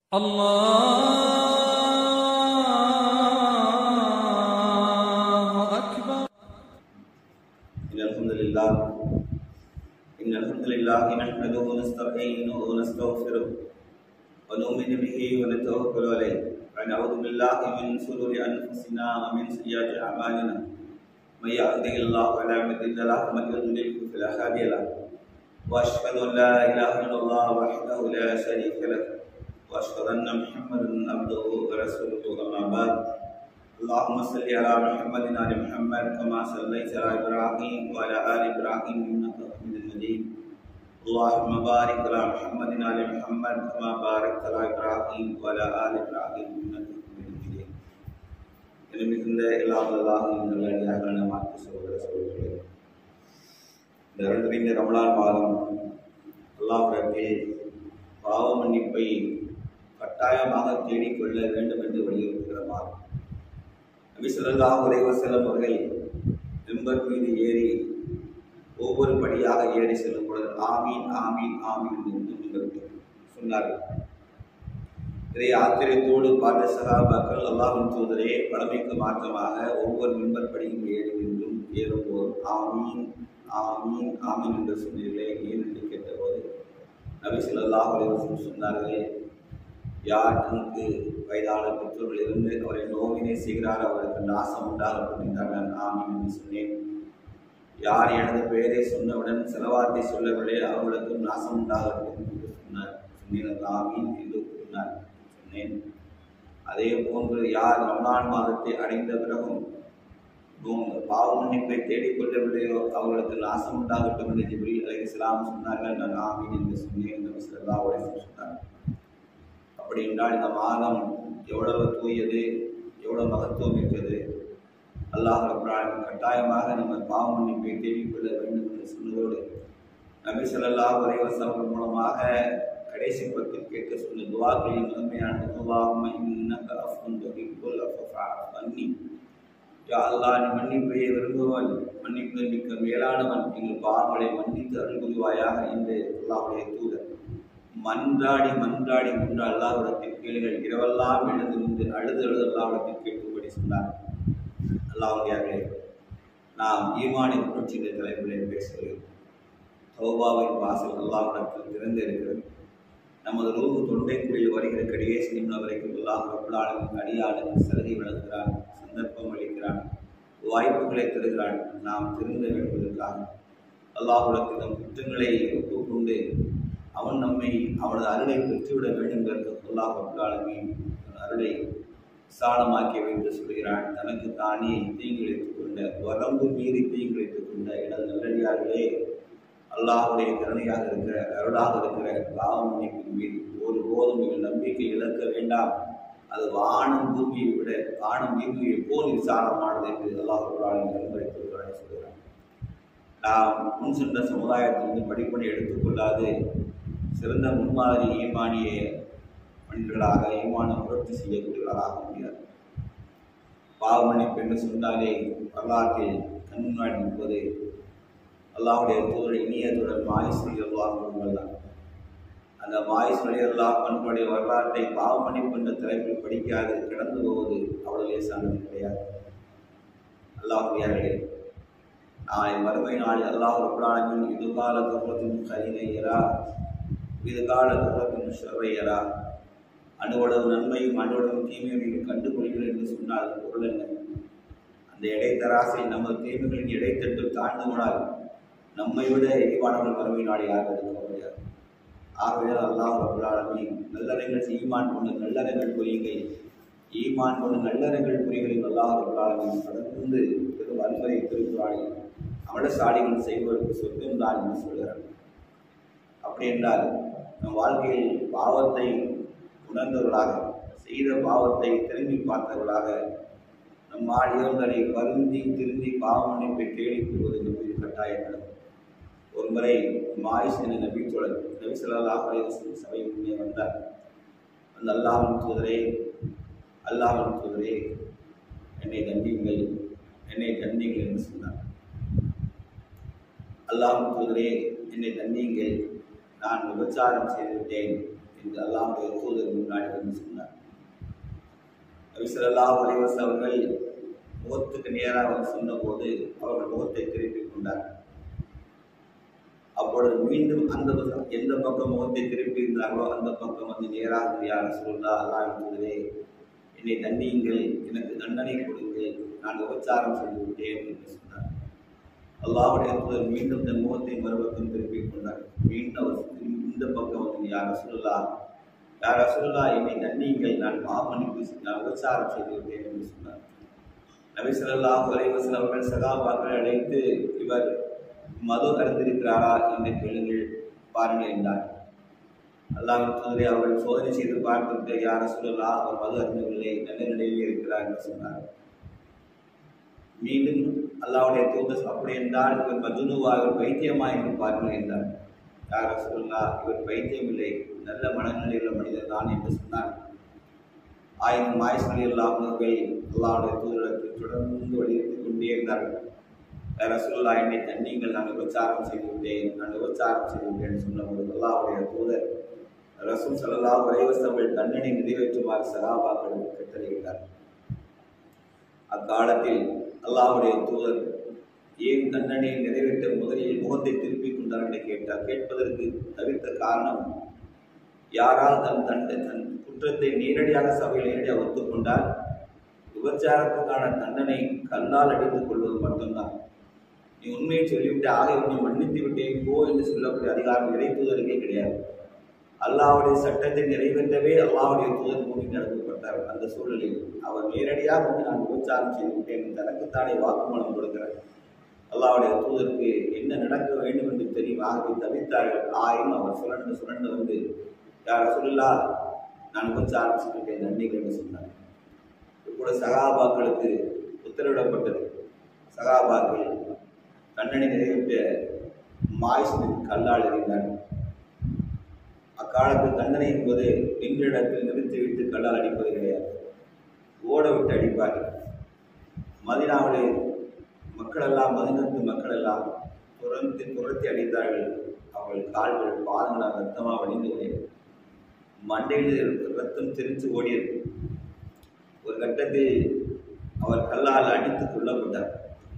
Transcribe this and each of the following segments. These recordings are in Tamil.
الله أكبر إن الحمد لله إن الحمد لله نحمده ونستعينه ونستغفره ونؤمن به ونتوكل عليه ونعوذ بالله من شرور أنفسنا ومن سيئات أعمالنا من يهده الله فلا مضل له ومن يضلل فلا هادي له وأشهد أن لا إله إلا الله وحده لا شريك له وأشهد أن محمدا عبده ورسوله أما بعد اللهم صل على محمد وعلى محمد كما صليت على ابراهيم وعلى ال ابراهيم انك حميد مجيد اللهم بارك على محمد وعلى محمد كما باركت على ابراهيم وعلى ال ابراهيم انك حميد مجيد எனவே மிகுந்த இல்லாததாக நல்லடியாக மாற்று சகோதர சகோதரர்களே இந்த இரண்டு ரமலான் மாதம் அல்லாஹிடத்தில் பாவ மன்னிப்பை கட்டாயமாக தேடிக்கொள்ள வேண்டும் என்று வலியுறுத்துகிற மாதம் நபி ஸல்லல்லாஹு அலைஹி வஸல்லம் அவர்கள் மெம்பர் மீது ஏறி ஒவ்வொரு படியாக ஏறி செல்லும் பொழுது ஆமீன் ஆமீன் ஆமீன் என்று மெம்பர் சொன்னார்கள் இதை ஆச்சரியத்தோடு பார்த்த சகாபாக்கள் அல்லாஹின் தூதரே பழமைக்கு மாற்றமாக ஒவ்வொரு மெம்பர் படியும் ஏறி நின்றும் ஏறும்போது ஆமீன் ஆமீன் ஆமீன் என்று சொன்னீர்களே ஏன் என்று கேட்டபோது நபி ஸல்லல்லாஹு அலைஹி வஸல்லம் சொன்னார்கள் யார் தனக்கு வயதான பெற்றோர்கள் இருந்து அவரை நோவினை செய்கிறார் அவருக்கு நாசம் உண்டாகட்டும் என்றார் நான் ஆமீன் என்று சொன்னேன் யார் எனது பெயரை சொன்னவுடன் செலவார்த்தை சொல்லவில்லை அவர்களுக்கும் நாசம் உண்டாகட்டும் என்று சொன்னார் சொன்னேன் ஆமீன் என்று கூறினார் சொன்னேன் அதே போன்று யார் ரமலான் மாதத்தை அடைந்த பிறகும் நோங்க பாவ மன்னிப்பை தேடிக்கொள்ளவில்லையோ அவர்களுக்கு நாசம் உண்டாகட்டும் என்று ஜிப்ரீல் அலைஹிஸ்ஸலாம் சொன்னார்கள் நான் ஆமீன் என்று சொன்னேன் என்று ஸல்லல்லாஹு அலைஹி வஸல்லம் சொன்னார் அப்படி என்றால் இந்த மாதம் எவ்வளவு தூயது எவ்வளவு மகத்துவம் இருக்கிறது அல்லாஹ் ரப்ரான் கட்டாயமாக நம்ம பாவ மன்னிப்பை தேடிக்கொள்ள வேண்டும் என்று சொன்னதோடு நபி ஸல்லல்லாஹு அலைஹி வஸல்லம் மூலமாக கடைசி பத்தில் கேட்க சொன்ன துவாக்களின் முதன்மையான துவாகும் இன்னக அஃபுன் துஹிப்புல் அஃபா அன்னி யா அல்லாஹ் நீ மன்னிப்பை விரும்புவன் மன்னிப்பு மிக்க மேலானவன் எங்கள் பாவங்களை மன்னித்து அருள் புரிவாயாக என்று அல்லாஹுடைய தூதர் மன்றாடி மன்றாடி நின்று அல்லாஹ்விடத்தில் கேளுங்கள் இரவெல்லாம் எழுந்து நின்று அழுது அழுது அல்லாஹ்விடத்தில் கேட்கும்படி சொன்னார் அல்லாஹுடையார்களே நாம் ஈமானின் புரட்சி என்ற தலைப்பிலே பேசுகிறோம் தௌபாவின் வாசல் அல்லாஹ்விடத்தில் திறந்து இருக்கிறது நமது ரூபு தொண்டைக்குடியில் வருகிற கடைசி நிமிடம் வரைக்கும் அல்லாஹ் ரப்புலாளன் அடியாளுக்கு சலுகை வழங்குகிறான் சந்தர்ப்பம் அளிக்கிறான் வாய்ப்புகளை தருகிறான் நாம் திருந்த வேண்டுவதற்காக அல்லாஹ்விடத்தில் நம் குற்றங்களை ஒப்புக்கொண்டு அவன் நம்மை அவனது அருளை பெற்றுவிட வேண்டும் என்று அல்லாஹ் அப்துல்லாலமீன் அருளை விசாலமாக்கி வைத்து சொல்கிறான் தனக்கு தானே தீங்கிழைத்துக் கொண்ட வரம்பு மீறி தீங்கிழைத்துக் கொண்ட எனது நல்லடியார்களே அல்லாஹுடைய கருணையாக இருக்கிற அருளாக இருக்கிற பாவமன்னிப்பின் மீது ஒரு போதும் நீங்கள் நம்பிக்கை இழக்க வேண்டாம் அது வானம் பூமியை விட வானம் பூமியை போல் விசாலமானது என்று அல்லாஹ் அப்துல்லாலின் கருமுறை சொல்கிறான் நாம் முன் சென்ற சமுதாயத்திலிருந்து படிப்பனை எடுத்துக்கொள்ளாது சிறந்த முன்மாதிரி ஈமானிய மனிதர்களாக ஈமான புரட்சி செய்யக்கூடியவர்களாக முடியாது பாவமன்னிப்பு என்று சொன்னாலே வரலாற்றில் கண் முன்னாடி நிற்பது அல்லாஹுடைய தூதரை இனியத்துடன் மாயஸ்வரி அல்லாஹ் தான் அந்த மாயஸ்வரி அல்லாஹ் பண்புடைய வரலாற்றை பாவமன்னிப்பு என்ற தலைப்பில் படிக்காது கடந்து போவது அவ்வளவு லேசானது கிடையாது அல்லாஹுடையார்களே நாளை மறுமை நாளில் அல்லாஹ் ரபுல்லாலமின் இதுகால துரத்தின் கரிணையரா இதுகால துரத்தின் ஷர்வையரா அணுவளவு நன்மையும் அணுவளவு தீமையும் கண்டுகொள்கிறேன் என்று சொன்னால் பொருள் என்ன அந்த இடைத்தராசை நமது தீமைகளின் இடைத்தட்டு தாண்டுவனால் நம்மை விட எரிவானவர்கள் மறுமை நாளை யாரும் எடுக்க முடியாது ஆகவே அல்லாஹ் ரபுல்லாலமி நல்லறங்கள் ஈமான் கொண்டு நல்லறங்கள் புரியுங்கள் ஈமான் கொண்டு நல்லறங்கள் புரிகளில் அல்லாஹ் ரபுல்லாலமி தொடர்ந்து பெரும் அன்பரை திருக்குறாளி அமலசாலிகள் செய்வதற்கு சொர்க்கம் தான் என்று சொல்கிறார் அப்படி என்றால் நம் வாழ்க்கையில் பாவத்தை உணர்ந்தவர்களாக செய்த பாவத்தை திரும்பி பார்த்தவர்களாக நம்மால் இயல்களை வருந்தி திருந்தி பாவ மன்னிப்பை தேடிக் கொள்வது என்பது கட்டாயம் ஒரு முறை மாயிஸ் என நபி தோழர் நபி சொல்லாஹ் அலைவசம் சபை முன்னே வந்தார் அந்த அல்லாஹின் தூதரே அல்லாஹின் தூதரே என்னை தண்டியுங்கள் என்னை தண்டியுங்கள் என்று சொன்னார் அல்லாஹ் தூதரே என்னை தண்டியுங்கள் நான் விபச்சாரம் செய்துவிட்டேன் என்று அல்லாஹுடைய தூதர் முன்னாடி வந்து சொன்னார் நபிசல்லாஹ் அலைவஸ் அவர்கள் முகத்துக்கு நேராக வந்து சொன்னபோது அவர்கள் முகத்தை திருப்பிக் கொண்டார் அப்பொழுது மீண்டும் அந்த பக்கம் எந்த பக்கம் முகத்தை திருப்பி இருந்தார்களோ அந்த பக்கம் வந்து நேராக யார் சொல்லா அல்லாஹ் தூதரே என்னை தண்டியுங்கள் எனக்கு தண்டனை கொடுங்கள் நான் உபச்சாரம் செய்து விட்டேன் என்று சொன்னார் அல்லாவுடைய தூதர் மீண்டும் தன் முகத்தை மறுபக்கம் திருப்பிக் கொண்டார் மீண்டும் அவர் திரும்பி இந்த பக்கம் வந்து யார் சொல்லா யார் சொல்லா என்னை தண்டியுங்கள் நான் பாவமன்னிப்பு நான் உபச்சாரம் செய்து விட்டேன் என்று சொன்னார் நபி ஸல்லல்லாஹு அலைஹி வஸல்லம் அவர்கள் சகாபாக்களை அழைத்து இவர் மது அருந்திருக்கிறாரா என்று கேளுங்கள் பாருங்கள் என்றார் அல்லாஹ் தூதரை அவர்கள் சோதனை செய்து பார்த்துவிட்டு யார் சொல்லலா அவர் மது அருந்தவில்லை நல்ல நிலையில் இருக்கிறார் என்று சொன்னார் மீண்டும் அல்லாவுடைய தூதர் அப்படி என்றால் இவர் மதுனுவா இவர் பைத்தியமா என்று பாருங்கள் என்றார் யார் சொல்லலா இவர் பைத்தியம் இல்லை நல்ல மனநிலையுள்ள மனிதர் தான் என்று சொன்னார் ஆயிரம் மாயசலி அல்லாமல் அல்லாவுடைய தூதரத்தில் தொடர்ந்து வலியுறுத்திக் கொண்டே இருந்தார்கள் ரசூல்லா என்னை தண்ணீங்கள் நான் விபச்சாரம் செய்து விட்டேன் நான் விபச்சாரம் செய்து விட்டேன் சொன்னபோது அல்லாவுடைய தூதர் ரசூல் சல்லா உரைவசங்கள் தண்டனை நிறைவேற்றுமாறு சகாபாக்களுக்கு கட்டளையிட்டார் அக்காலத்தில் அல்லாவுடைய தூதர் ஏன் தண்டனையை நிறைவேற்ற முதலில் முகத்தை திருப்பிக் கொண்டார் என்று கேட்டார் கேட்பதற்கு தவிர்த்த காரணம் யாரால் தன் தண்டை தன் குற்றத்தை நேரடியாக சபையில் நேரடியாக ஒத்துக்கொண்டால் விபச்சாரத்துக்கான தண்டனை கல்லால் அடித்துக் கொள்வது மட்டும்தான் நீ உண்மையை சொல்லிவிட்டு ஆக உன்னை மன்னித்து விட்டேன் போ என்று சொல்லக்கூடிய அதிகாரம் இறை தூதருக்கே கிடையாது அல்லாவுடைய சட்டத்தை நிறைவேற்றவே அல்லாவுடைய தூதர் பூமிக்கு நடத்தப்பட்டார் அந்த சூழலில் அவர் நேரடியாக வந்து நான் விபச்சாரம் செய்து விட்டேன் தனக்குத்தானே வாக்குமூலம் கொடுக்கிறார் அல்லாவுடைய தூதருக்கு என்ன நடக்க வேண்டும் என்று தெரியும் ஆகவே தவித்தார்கள் ஆயும் அவர் சுரண்டு சுரண்டு வந்து யார் சொல்லலா நான் விபச்சாரம் செய்துவிட்டேன் நன்றிகள் என்று சொன்னார் கூட சகாபாக்களுக்கு உத்தரவிடப்பட்டது சகாபாக்கள் தண்டனை நிறைவேற்ற மாய்ஸின் கல்லால் எறிந்தார் அக்காலத்தில் தண்டனை என்பது நின்ற இடத்தில் நிறுத்திவிட்டு கல்லால் அடிப்பது கிடையாது ஓட விட்டு அடிப்பார்கள் மதினாவுடைய மக்களெல்லாம் மதினத்து மக்களெல்லாம் துரந்து துரத்தி அடித்தார்கள் அவர்கள் கால்கள் பாதங்களால் ரத்தமாக வடிந்து மண்டையில் ரத்தம் தெரித்து ஓடியது ஒரு கட்டத்தில் அவர் கல்லால் அடித்து கொல்லப்பட்டார்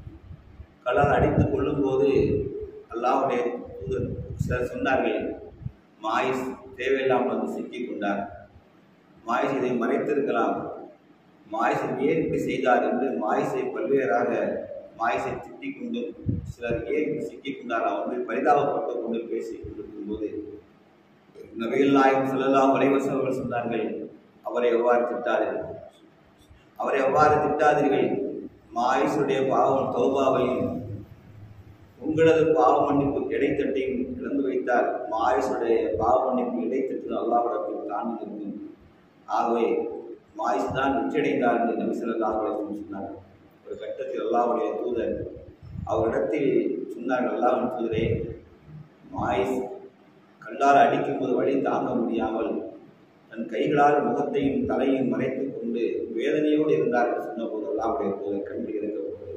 கல்லால் அடித்து கொள்ளும்போது அல்லாவுடைய தூதர் சிலர் சொன்னார்கள் மாயிஸ் தேவையில்லாமல் வந்து சிக்கிக் கொண்டார் மாயிஸ் இதை மறைத்திருக்கலாம் மாயிஸ் ஏன் இப்படி செய்தார் என்று மாயிஸை பல்வேறாக மாயிஸை திட்டிக் கொண்டும் சிலர் ஏன் இப்படி சிக்கிக் கொண்டார் அவர்கள் பரிதாபப்பட்டு கொண்டு பேசி கொண்டிருக்கும் போது நபிகள் நாயகம் சொல்லலாம் வலைவசம் அவர்கள் சொன்னார்கள் அவரை எவ்வாறு திட்டாதீர்கள் அவரை எவ்வாறு திட்டாதீர்கள் மாயிசுடைய பாவம் தௌபாவையும் உங்களது பாவ மன்னிப்பு இடைத்தட்டையும் இழந்து வைத்தால் மாயிசுடைய பாவ மன்னிப்பு இடைத்தட்டு அல்லாவிடத்தில் தாண்டி நிற்கும் ஆகவே மாயிஸ் தான் உச்சடைந்தார் என்று நபி சொல்லா சொன்னார் ஒரு கட்டத்தில் அல்லாவுடைய தூதர் அவரிடத்தில் சொன்னார்கள் அல்லாவின் தூதரே மாயிஸ் கல்லால் அடிக்கும்போது வழி தாங்க முடியாமல் தன் கைகளால் முகத்தையும் தலையும் மறைத்துக் கொண்டு வேதனையோடு இருந்தார் என்று சொன்னபோது அல்லாவுடைய தூதர் கண்டு இருக்கப்போது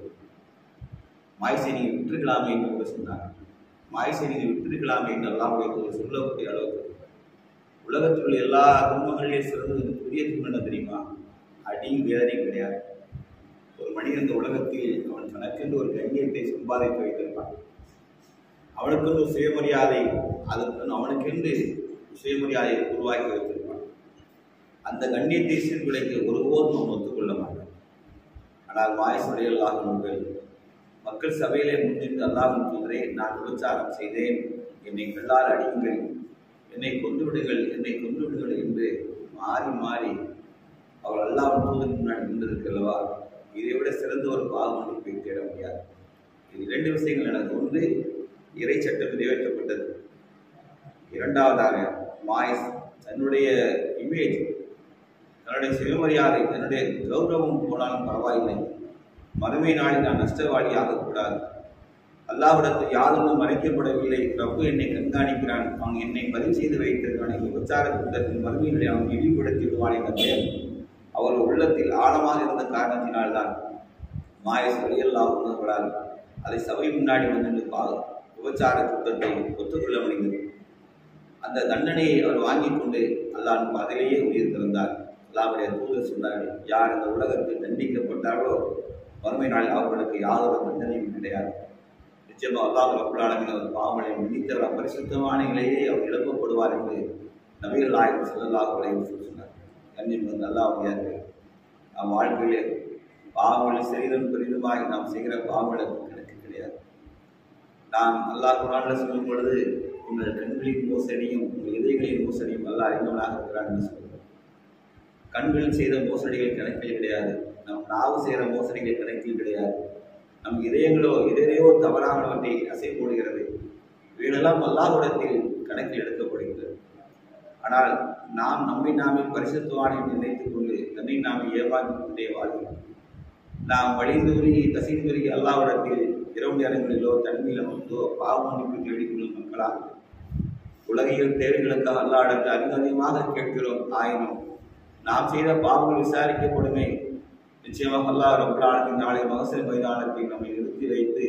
மாய்சை நீ விட்டிருக்கலாமே என்று கூட சொன்னார் மாய்சை நீ விட்டிருக்கலாமே என்று அல்லாவுடைய தூதர் சொல்லக்கூடிய அளவுக்கு உலகத்தில் உள்ள எல்லா துன்பங்களிலே சிறந்தது பெரிய துன்பம் என்ன தெரியுமா அடியும் வேதனையும் கிடையாது ஒரு மனிதன் இந்த உலகத்தில் அவன் தனக்கென்று ஒரு கண்ணியத்தை சம்பாதித்து வைத்திருப்பான் அவனுக்கென்று ஒரு சுயமரியாதை அதற்கு அவனுக்கென்று சுயமரியாதையை உருவாக்கி வைத்திருப்பான் அந்த கண்ணியத்தை சீர்குலைக்க ஒருபோதும் அவன் ஒத்துக்கொள்ள மாட்டான் ஆனால் மாயசுடைய அல்லாஹர்கள் மக்கள் சபையிலே முன்னின்று அல்லாஹின் தூதரே நான் விபச்சாரம் செய்தேன் என்னை கல்லால் அடியுங்கள் என்னை கொண்டு விடுங்கள் என்னை கொண்டு விடுங்கள் என்று மாறி மாறி அவர் அல்லாஹின் தூதர் முன்னாடி நின்றிருக்கு அல்லவா இதை விட சிறந்த ஒரு பாகுமதிப்பை தேட முடியாது இது இரண்டு விஷயங்கள் எனக்கு ஒன்று இறை சட்டம் நிறைவேற்றப்பட்டது இரண்டாவதாக மாய்ஸ் தன்னுடைய இமேஜ் தன்னுடைய சுயமரியாதை தன்னுடைய கௌரவம் போனாலும் பரவாயில்லை மறுமை நாளில் நான் நஷ்டவாளி ஆகக்கூடாது அல்லாவிடத்தில் யாதொன்றும் மறைக்கப்படவில்லை ரப்பு என்னை கண்காணிக்கிறான் அவன் என்னை பதிவு செய்து வைத்திருக்கான் இந்த விபச்சார கூட்டத்தில் மறுமையிலே அவன் இழிவுபடுத்தி விடுவான் என்ற பயம் அவர் உள்ளத்தில் ஆழமாக இருந்த காரணத்தினால்தான் மாயஸ் வழியெல்லாம் உணர்வுகளால் அதை சபை முன்னாடி வந்து நின்று விபச்சார கூட்டத்தை ஒத்துக்கொள்ள முடிந்தது அந்த தண்டனையை அவர் வாங்கிக் கொண்டு அல்லாஹ் அதிலேயே உயிர் திறந்தார் அல்லாவுடைய தூதர் சொன்னார்கள் யார் இந்த உலகத்தில் தண்டிக்கப்பட்டார்களோ வறுமை நாளில் அவர்களுக்கு யாதொரு தண்டனையும் கிடையாது நிச்சயமா அல்லாஹ் ரப்புலாளர்கள் அவர் பாவனை மன்னித்தவர் அப்பரிசுத்தமான நிலையே அவர் எழுப்பப்படுவார் என்று நபிகள் நாயகம் செல்லல்லாஹ் உலகம் சொன்னார் கண்ணின் வந்து அல்லாஹ் நம் வாழ்க்கையிலே பாவங்களை சிறிதும் பெரிதுமாய் நாம் செய்கிற பாவங்களுக்கு கணக்கு கிடையாது நாம் அல்லாஹ் குரான்ல சொல்லும் பொழுது உங்கள் கண்களின் மோசடியும் உங்கள் இதயங்களின் மோசடியும் அல்லாஹ் அறிந்தவனாக இருக்கிறான் என்று சொல்லுவோம் கண்களில் செய்த மோசடிகள் கணக்கில் கிடையாது நம் நாவு செய்கிற மோசடிகள் கணக்கில் கிடையாது நம் இதயங்களோ இதரையோ தவறானவற்றை அசை போடுகிறது இவைகளெல்லாம் அல்லாஹ்விடத்தில் கணக்கில் எடுக்கப்படுகிறது ஆனால் நாம் நம்மை நாமே பரிசுத்தவான் என்று நினைத்துக் கொண்டு தன்னை நாமே ஏமாற்றிக் கொண்டே வாழ்கிறோம் நாம் வழிந்துரி கசிந்துரி அல்லாவிடத்தில் இரவு நேரங்களிலோ தனிமையில் அமர்ந்தோ பாவ மன்னிப்பு தேடிக்கொள்ளும் மக்களாக உலகியல் தேவைகளுக்காக அல்லாடத்தில் அதிக அதிகமாக கேட்கிறோம் ஆயினும் நாம் செய்த பாவங்கள் விசாரிக்கப்படுமே நிச்சயமாக அல்லாஹ் ரபுல்லானத்தின் நாளை மகசல் மைதானத்தில் நம்மை நிறுத்தி வைத்து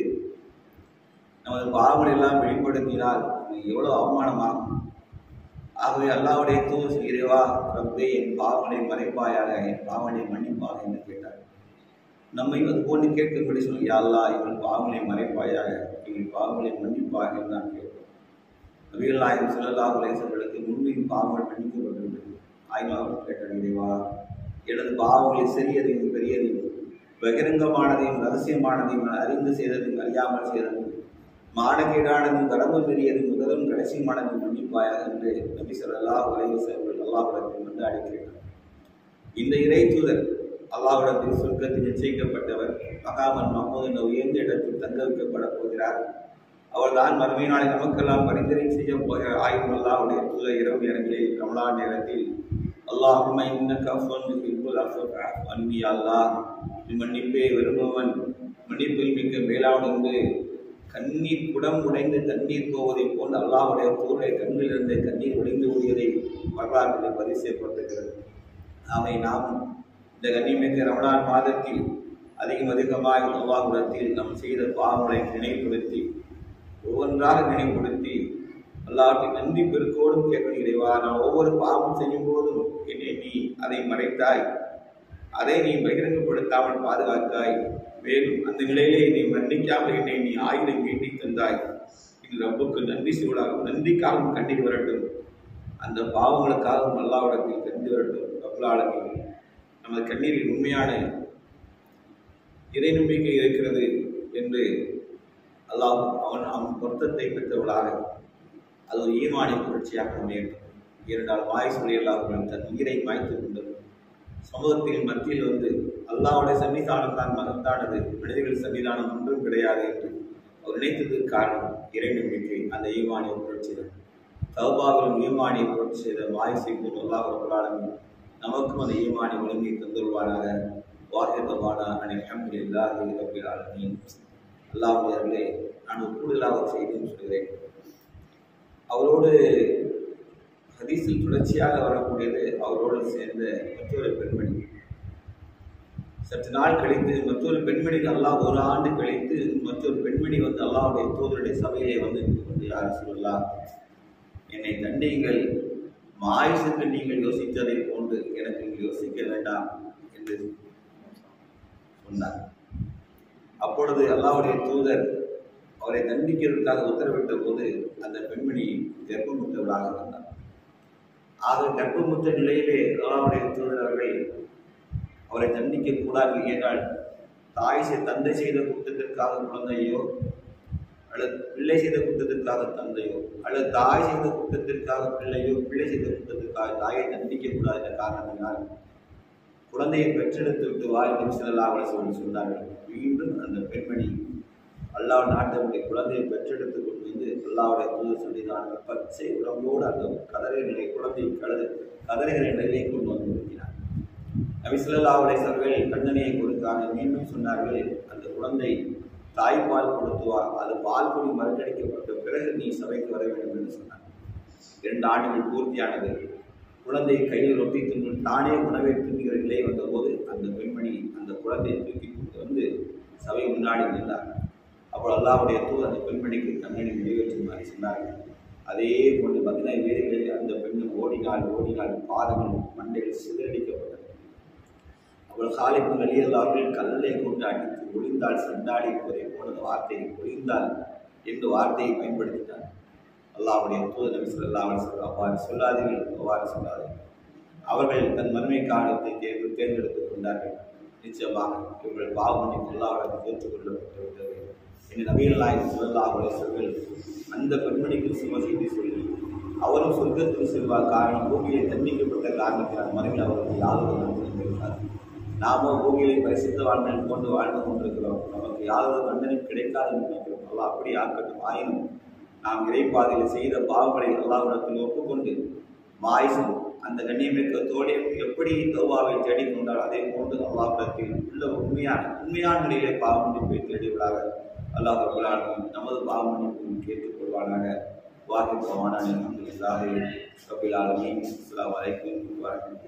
நமது பாவங்கள் எல்லாம் வெளிப்படுத்தினால் அது எவ்வளவு அவமானமாகும் ஆகவே அல்லாவுடைய தூது இறைவா ரப்பே என் பாவங்களை மறைப்பாயாக என் பாவனை மன்னிப்பாக என்று கேட்டார் நம்மை அது போன்று கேட்கும்படி சொல்லி அல்லா இவள் பாவங்களை மறைப்பாயாக எங்கள் பாவங்களை மன்னிப்பாக என்று நான் கேட்போம் நபிகள் நாயகம் சொல்லல்லா உலேசர்களுக்கு முன்பின் பாவங்கள் மன்னிக்கப்பட்டுள்ளது ஆய்வாக கேட்டார் இறைவா எனது பாவங்களை சிறியதையும் பெரியதையும் பகிரங்கமானதையும் ரகசியமானதையும் நான் அறிந்து செய்ததையும் அறியாமல் செய்ததையும் மானக்கீடானதும் கடம்பு பெரியதும் முதலும் கடைசியுமானதும் மன்னிப்பாயாக என்று நபி சொல்லல்லா உலகர்கள் அல்லாஹிடத்தில் வந்து அழைக்கிறார் இந்த இறை தூதர் அல்லாஹிடத்தில் சொர்க்கத்தில் நிச்சயிக்கப்பட்டவர் மகாமன் மஹமூத் என்ற உயர்ந்த இடத்தில் தங்க வைக்கப்பட போகிறார் அவர் தான் மறுமை நாளை நமக்கெல்லாம் பரிந்துரை செய்ய போகிறார் ஆயிரம் அல்லாஹுடைய தூதர் இரவு நேரங்களில் ரமலான் நேரத்தில் அல்லாஹும் இன்னக்க அஃபன் ஹிப்புல் அஃபப் அன்பி அல்லாஹ் நீ மன்னிப்பே விரும்புவன் மன்னிப்பில் மிக்க மேலாவன் என்று கண்ணீர் குடம் உடைந்து தண்ணீர் போவதைப் போன்று அல்லாஹுடைய தூரை கண்ணிலிருந்து கண்ணீர் உடைந்து ஓடியதை வரலாற்றில் பதிவு செய்யப்பட்டிருக்கிறது அவை நாம் இந்த கண்ணிமிக்க ரமணான் மாதத்தில் அதிகம் அதிகமாக அல்லாஹுடத்தில் நாம் செய்த பாவங்களை நினைவுபடுத்தி ஒவ்வொன்றாக நினைவுபடுத்தி அல்லாஹ்வின் நன்றி பெருக்கோடும் கேட்கணும் இறைவா நான் ஒவ்வொரு பாவம் செய்யும் போதும் என்னை நீ அதை மறைத்தாய் அதை நீ பகிரங்கப்படுத்தாமல் பாதுகாத்தாய் மேலும் அந்த நிலையிலே என்னை மன்னிக்காமல் என்னை நீ ஆயுளை மீட்டி தந்தாய் இது ரப்புக்கு நன்றி சூழாகும் நன்றிக்காகவும் கண்ணீர் வரட்டும் அந்த பாவங்களுக்காகவும் அல்லாவிடத்தில் கண்ணீர் வரட்டும் ரப்புலாளர்கள் நமது கண்ணீரில் உண்மையான இறை நம்பிக்கை இருக்கிறது என்று அல்லாஹ் அவன் அவன் பொருத்தத்தை பெற்றவளாக அது ஒரு ஈமானிய புரட்சியாக அமையட்டும் இரண்டால் வாய் சொல்லி அல்லாஹ் தன் உயிரை மாய்த்து கொண்டது சமூகத்தின் மத்தியில் வந்து அல்லாவுடைய சன்னிதானம் தான் மகத்தானது மனிதர்கள் சன்னிதானம் ஒன்றும் கிடையாது என்று அவர் நினைத்ததற்கு காரணம் இறை நம்பிக்கை அந்த ஈமானிய புரட்சி தான் தௌபாவிலும் ஈமானிய புரட்சி செய்த வாய் செய்யும் அல்லாஹ் ரபுல்லாலுமே நமக்கும் அந்த ஈமானிய ஒழுங்கை தந்துள்வாராக வாஹிதபானா அனை அஹமதுல்லாஹி ரபில் ஆலமீன் அல்லாஹர்களே நான் ஒரு கூடுதலாக ஒரு செய்தியும் சொல்கிறேன் அவரோடு ஹதீஸில் தொடர்ச்சியாக வரக்கூடியது அவரோடு சேர்ந்த மற்றொரு பெண்மணி சற்று நாள் கழித்து மற்றொரு பெண்மணி அல்லாஹ் ஒரு ஆண்டு கழித்து மற்றொரு பெண்மணி வந்து அல்லாஹுடைய தூதருடைய சபையிலே வந்து வந்து யார் சொல்லலாம் என்னை தண்டியுங்கள் மாயுசுக்கு நீங்கள் யோசித்ததை போன்று எனக்கு நீங்கள் யோசிக்க வேண்டாம் என்று சொன்னார் அப்பொழுது அல்லாஹுடைய தூதர் அவரை தண்டிக்கிறதுக்காக உத்தரவிட்ட போது அந்த பெண்மணி கர்ப்பமுற்றவளாக இருந்தார் ஆக கர்ப்பமுற்ற நிலையிலே அல்லாவுடைய தூதர் அவர்கள் அவரை தண்டிக்க கூடாது ஏனால் தாய் செய் தந்தை செய்த குற்றத்திற்காக குழந்தையோ அல்லது பிள்ளை செய்த குற்றத்திற்காக தந்தையோ அல்லது தாய் செய்த குற்றத்திற்காக பிள்ளையோ பிள்ளை செய்த குற்றத்திற்காக தாயை தண்டிக்க கூடாது என்ற காரணத்தினால் குழந்தையை பெற்றெடுத்து விட்டு வாழ்ந்து செல்லலாம் சொல்லி சொன்னார்கள் மீண்டும் அந்த பெண்மணி அல்லாஹ் நாட்டவுடைய குழந்தையை பெற்றெடுத்து கொண்டு வந்து அல்லாவுடைய தூது சொல்லிதான் பச்சை உடம்போடு அந்த கதறை நிலை குழந்தையை கலது கதறுகிற நிலையை கொண்டு வந்து இருக்கிறார் நபிசுல்லாவுடைய சர்கள் கண்ணனையை கொடுத்தாங்க மீண்டும் சொன்னார்கள் அந்த குழந்தை தாய்ப்பால் கொடுத்துவார் அது பால் குடி மறுக்கடிக்கப்பட்ட பிறகு நீ சபைக்கு வர வேண்டும் என்று சொன்னார் இரண்டு ஆண்டுகள் பூர்த்தியானது குழந்தையை கையில் ரொட்டி தின்னு தானே உணவை தின்னுகிற நிலை வந்தபோது அந்த பெண்மணி அந்த குழந்தையை தூக்கி கொண்டு வந்து சபை முன்னாடி நின்றார் அப்போ அல்லாவுடைய தூது அந்த பெண்மணிக்கு கண்ணனை நிறைவேற்றுமாறு சொன்னார்கள் அதே போன்று பதினை வீடுகளில் அந்த பெண்ணும் ஓடினாள் ஓடினாள் பாதங்கள் மண்டையில் சிதறடிக்கப்பட்டது அவள் காலிப்பு வெளியல்லாமல் கல்லை கொண்டு அடித்து ஒளிந்தாள் சண்டாடி என்பதை போன வார்த்தையை ஒளிந்தாள் என்று வார்த்தையை பயன்படுத்தினார் அல்லாவுடைய தூத நபி சொல்லா சொல்ல அவ்வாறு சொல்லாதீர்கள் அவ்வாறு சொல்லாதீர்கள் அவர்கள் தன் மறுமை காலத்தை தேர்ந்து தேர்ந்தெடுத்துக் கொண்டார்கள் நிச்சயமாக இவர்கள் பாவமணி அல்லாவிடம் ஏற்றுக்கொள்ளப்பட்டிருக்கிறது என்று நபீலாய் சொல்லல்லாவுடைய சொல்கள் அந்த பெண்மணிக்கு சும செய்தி சொல்லி அவரும் சொர்க்கத்தில் செல்வார் காரணம் பூமியை தண்டிக்கப்பட்ட காரணத்தினால் மறுமையில் அவர்கள் யாதொரு நன்மையும் இருக்காது நாமோ பூமியிலே பரிசுத்தவான்கள் கொண்டு வாழ்ந்து கொண்டிருக்கிறோம் நமக்கு யாதொரு தண்டனையும் கிடைக்காது என்று நினைக்கிறோம் அல்லா அப்படி ஆக்கட்டும் ஆயினும் நாம் இறைப்பாதையில் செய்த பாவங்களை அல்லாவிடத்தில் ஒப்புக்கொண்டு மாய்சும் அந்த கண்ணியமிக்க தோழியம் எப்படி தோவாவை தேடிக்கொண்டால் அதே போன்று அல்லாஹிடத்தில் உள்ள உண்மையான உண்மையான நிலையிலே பாவமன்னிப்பை தேடிவிடாக அல்லாஹ் ரபுல்லாலும் நமது பாவமன்னிப்பும் கேட்டுக்கொள்வானாக வாக்கு போவானான அலமதுல்லாஹி ரபில் ஆலமீன் அஸ்ஸலாமு அலைக்கும் வரஹ்மத்துல்லாஹி